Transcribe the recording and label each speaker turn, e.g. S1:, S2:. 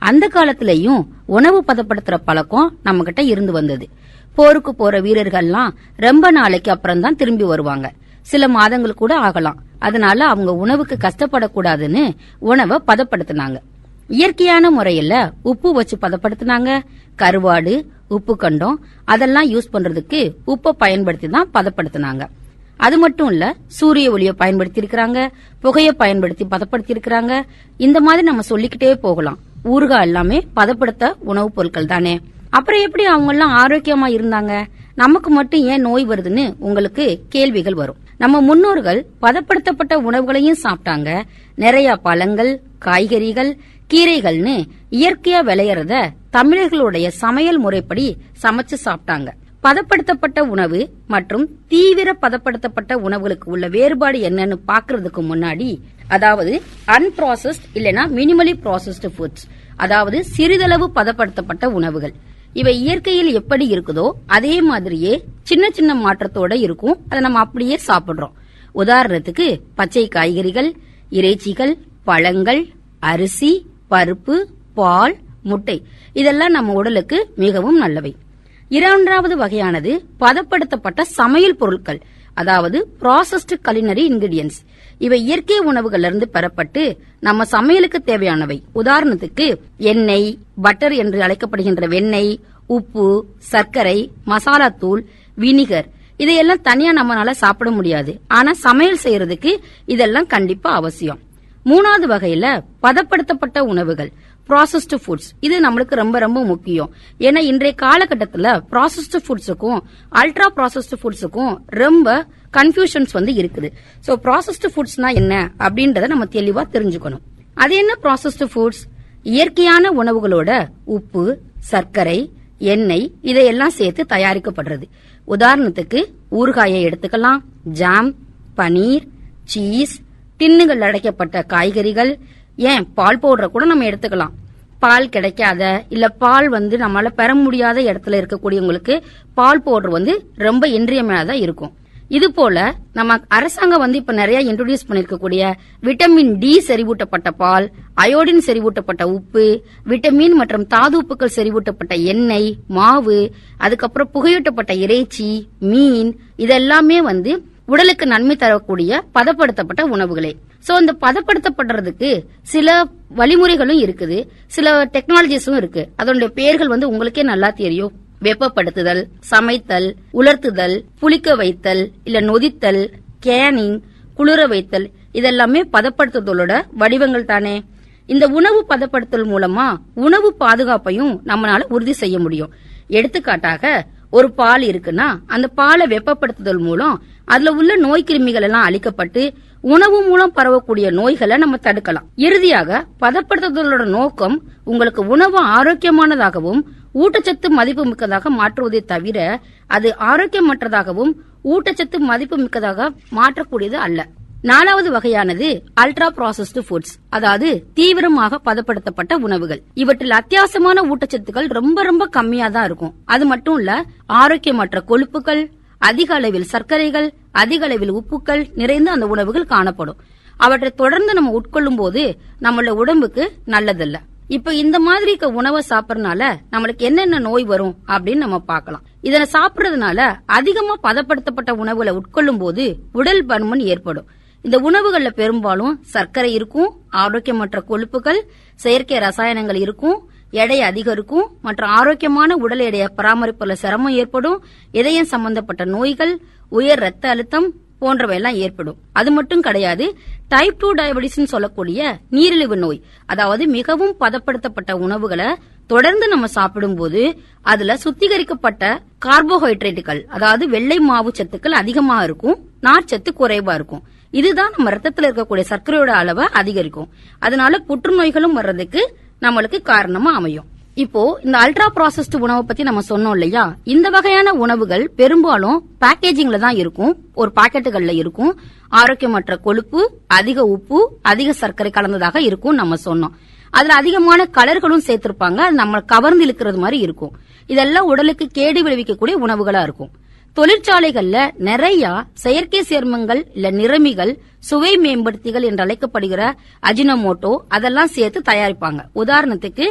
S1: அந்த காலத்திலயும் உணவு பதப்படுத்துற பழக்கம் நம்ம கிட்ட இருந்து வந்தது போருக்கு போற வீரர்கள்லாம் ரொம்ப நாளைக்கு அப்புறம் தான் திரும்பி வருவாங்க சில மாதங்கள் கூட ஆகலாம் அதனால அவங்க உணவுக்கு கஷ்டப்படக்கூடாதுன்னு உணவை பதப்படுத்தினாங்க இயற்கையான முறையில உப்பு வச்சு பதப்படுத்தினாங்க கருவாடு உப்பு கண்டம் அதெல்லாம் யூஸ் பண்றதுக்கு உப்பை பயன்படுத்தி தான் பதப்படுத்தினாங்க அது மட்டும் இல்ல சூரிய ஒளியை பயன்படுத்தி இருக்கிறாங்க புகையை பயன்படுத்தி பதப்படுத்தி இருக்கிறாங்க இந்த மாதிரி நம்ம சொல்லிக்கிட்டே போகலாம் ஊறுகாய் எல்லாமே பதப்படுத்த உணவுப் பொருட்கள் தானே அப்புறம் எப்படி அவங்க எல்லாம் ஆரோக்கியமா இருந்தாங்க நமக்கு மட்டும் ஏன் நோய் வருதுன்னு உங்களுக்கு கேள்விகள் வரும் நம்ம முன்னோர்கள் பதப்படுத்தப்பட்ட உணவுகளையும் சாப்பிட்டாங்க நிறைய பழங்கள் காய்கறிகள் கீரைகள்னு இயற்கையா விளையறத தமிழர்களுடைய சமையல் முறைப்படி சமைச்சு சாப்பிட்டாங்க பதப்படுத்தப்பட்ட உணவு மற்றும் தீவிர பதப்படுத்தப்பட்ட உணவுகளுக்கு உள்ள வேறுபாடு என்னன்னு பாக்குறதுக்கு முன்னாடி அதாவது அன்ப்ராசஸ்ட் இல்லனா மினிமலி ப்ராசஸ்டு ஃபுட்ஸ் அதாவது சிறிதளவு பதப்படுத்தப்பட்ட உணவுகள் இவை இயற்கையில் எப்படி இருக்குதோ அதே மாதிரியே சின்ன சின்ன மாற்றத்தோட இருக்கும் அதை நம்ம அப்படியே சாப்பிடுறோம் உதாரணத்துக்கு பச்சை காய்கறிகள் இறைச்சிகள் பழங்கள் அரிசி பருப்பு பால் முட்டை இதெல்லாம் நம்ம உடலுக்கு மிகவும் நல்லவை இரண்டாவது வகையானது பதப்படுத்தப்பட்ட சமையல் பொருட்கள் அதாவது ப்ராசஸ்டு கலினரி இன்கிரிடியன்ஸ் இவை இயற்கை உணவுகள்ல இருந்து பெறப்பட்டு நம்ம சமையலுக்கு தேவையானவை உதாரணத்துக்கு எண்ணெய் பட்டர் என்று அழைக்கப்படுகின்ற வெண்ணெய் உப்பு சர்க்கரை மசாலாத்தூள் வினிகர் இதையெல்லாம் தனியா நம்மளால சாப்பிட முடியாது ஆனா சமையல் செய்யறதுக்கு இதெல்லாம் கண்டிப்பா அவசியம் மூணாவது வகையில பதப்படுத்தப்பட்ட உணவுகள் ப்ராசஸ்டு ஃபுட்ஸ் இது நம்மளுக்கு ரொம்ப ரொம்ப முக்கியம் ஏன்னா இன்றைய காலகட்டத்துல ப்ராசஸ்டு ஃபுட்ஸுக்கும் அல்ட்ரா ப்ராசஸ்டு ஃபுட்ஸுக்கும் ரொம்ப கன்ஃபியூஷன்ஸ் வந்து இருக்குது சோ ப்ராசஸ்டு ஃபுட்ஸ்னா என்ன அப்படின்றத நம்ம தெளிவா தெரிஞ்சுக்கணும் அது என்ன ப்ராசஸ்டு ஃபுட்ஸ் இயற்கையான உணவுகளோட உப்பு சர்க்கரை எண்ணெய் இதையெல்லாம் சேர்த்து தயாரிக்கப்படுறது உதாரணத்துக்கு ஊறுகாயை எடுத்துக்கலாம் ஜாம் பனீர் சீஸ் டின்னுகள் அடைக்கப்பட்ட காய்கறிகள் ஏன் பால் பவுடரை கூட நம்ம எடுத்துக்கலாம் பால் கிடைக்காத இல்ல பால் வந்து நம்மளால பெற முடியாத இடத்துல இருக்கக்கூடியவங்களுக்கு பால் பவுடர் வந்து ரொம்ப இன்றியமையாதா இருக்கும் இது போல நம்ம அரசாங்கம் வந்து இப்ப நிறைய இன்ட்ரோடியூஸ் பண்ணிருக்கக்கூடிய விட்டமின் டி செறிவூட்டப்பட்ட பால் அயோடின் செறிவூட்டப்பட்ட உப்பு விட்டமின் மற்றும் தாது உப்புக்கள் செறிவூட்டப்பட்ட எண்ணெய் மாவு அதுக்கப்புறம் புகையூட்டப்பட்ட இறைச்சி மீன் இதெல்லாமே வந்து உடலுக்கு நன்மை தரக்கூடிய பதப்படுத்தப்பட்ட உணவுகளே சோ இந்த பதப்படுத்தப்படுறதுக்கு சில வழிமுறைகளும் இருக்குது சில டெக்னாலஜிஸும் இருக்கு அதனுடைய பெயர்கள் வந்து உங்களுக்கே நல்லா தெரியும் வெப்பப்படுத்துதல் சமைத்தல் உலர்த்துதல் புளிக்க வைத்தல் இல்ல நொதித்தல் கேனிங் குளிர வைத்தல் இதெல்லாமே பதப்படுத்துதலோட வடிவங்கள் தானே இந்த உணவு பதப்படுத்தல் மூலமா உணவு பாதுகாப்பையும் நம்மளால உறுதி செய்ய முடியும் எடுத்துக்காட்டாக ஒரு பால் இருக்குன்னா அந்த பாலை வெப்பப்படுத்துதல் மூலம் அதுல உள்ள நோய் கிருமிகள் எல்லாம் அழிக்கப்பட்டு உணவு மூலம் பரவக்கூடிய நோய்களை நம்ம தடுக்கலாம் இறுதியாக பதப்படுத்துதலோட நோக்கம் உங்களுக்கு உணவு ஆரோக்கியமானதாகவும் ஊட்டச்சத்து மதிப்பு மிக்கதாக மாற்றுவதை தவிர அது ஆரோக்கியமற்றதாகவும் ஊட்டச்சத்து மதிப்பு மிக்கதாக மாற்றக்கூடியது அல்ல நாலாவது வகையானது அல்ட்ரா ப்ராசஸ்டு ஃபுட்ஸ் அதாவது தீவிரமாக பதப்படுத்தப்பட்ட உணவுகள் இவற்றில் அத்தியாவசியமான ஊட்டச்சத்துக்கள் ரொம்ப ரொம்ப கம்மியா தான் இருக்கும் அது மட்டும் இல்ல ஆரோக்கியமற்ற கொழுப்புகள் அதிக அளவில் சர்க்கரைகள் அதிக அளவில் உப்புக்கள் நிறைந்த அந்த உணவுகள் காணப்படும் அவற்றை தொடர்ந்து நம்ம உட்கொள்ளும் போது நம்மளோட உடம்புக்கு நல்லதில்ல இப்ப இந்த மாதிரி இருக்க உணவை சாப்பிடறதுனால நம்மளுக்கு என்னென்ன நோய் வரும் அப்படின்னு நம்ம பார்க்கலாம் இதனை சாப்பிடுறதுனால அதிகமா பதப்படுத்தப்பட்ட உணவுகளை உட்கொள்ளும் போது உடல் பருமன் ஏற்படும் இந்த உணவுகள்ல பெரும்பாலும் சர்க்கரை இருக்கும் ஆரோக்கியமற்ற கொழுப்புகள் செயற்கை ரசாயனங்கள் இருக்கும் எடை அதிகம் இருக்கும் மற்றும் ஆரோக்கியமான உடல் எடையை பராமரிப்புல சிரமம் ஏற்படும் இதயம் சம்பந்தப்பட்ட நோய்கள் உயர் ரத்த அழுத்தம் போன்றவை எல்லாம் ஏற்படும் அது மட்டும் கிடையாது டைப் டூ டயபெட்டிஸ் சொல்லக்கூடிய நீரிழிவு நோய் அதாவது மிகவும் பதப்படுத்தப்பட்ட உணவுகளை தொடர்ந்து நம்ம சாப்பிடும்போது அதுல சுத்திகரிக்கப்பட்ட கார்போஹைட்ரேட்டுகள் அதாவது வெள்ளை மாவு சத்துக்கள் அதிகமா இருக்கும் நார்ச்சத்து குறைவா இருக்கும் இதுதான் நம்ம ரத்தத்துல இருக்கக்கூடிய சர்க்கரையோட அளவை அதிகரிக்கும் அதனால புற்றுநோய்களும் வர்றதுக்கு நம்மளுக்கு காரணமா அமையும் இப்போ இந்த அல்ட்ரா ப்ராசஸ்டு உணவை பத்தி நம்ம சொன்னோம் இல்லையா இந்த வகையான உணவுகள் பெரும்பாலும் பேக்கேஜிங்ல தான் இருக்கும் ஒரு பாக்கெட்டுகள்ல இருக்கும் ஆரோக்கியமற்ற கொழுப்பு அதிக உப்பு அதிக சர்க்கரை கலந்ததாக இருக்கும் நம்ம சொன்னோம் அதுல அதிகமான கலர்களும் சேர்த்திருப்பாங்க அது நம்ம கவர்ந்து இழுக்கிறது மாதிரி இருக்கும் இதெல்லாம் உடலுக்கு கேடு விளைவிக்கக்கூடிய உணவுகளா இருக்கும் தொழிற்சாலைகள்ல நிறைய செயற்கை சேர்மங்கள் இல்ல நிறமிகள் சுவை மேம்படுத்திகள் என்று அழைக்கப்படுகிற அஜினமோட்டோ அதெல்லாம் சேர்த்து தயாரிப்பாங்க உதாரணத்துக்கு